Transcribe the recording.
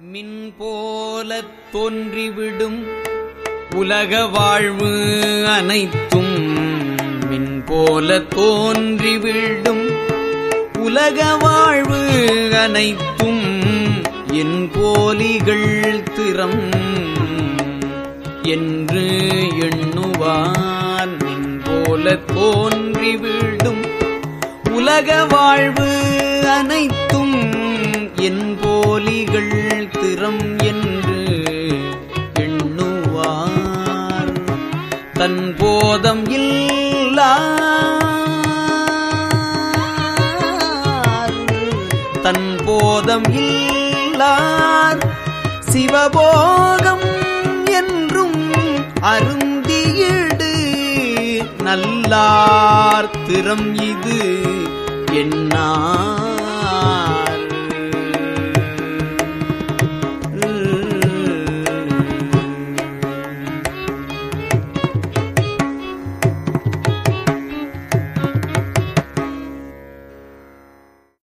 மின் போலத் தோன்றிவிடும் உலக வாழ்வு அனைத்தும் மின் போல தோன்றிவிடும் உலக வாழ்வு அனைத்தும் என் போலிகள் திறம் என்று எண்ணுவான் மின் போல தோன்றிவிடும் உலக வாழ்வு அனைத்தும் என் போலிகள் திறம் என்று எண்ணுவார் தன் போதம் இல்லார் தன் போதம் இல்லார் சிவபோகம் என்றும் அருந்தியிடு நல்லார் திறம் இது எண்ணார்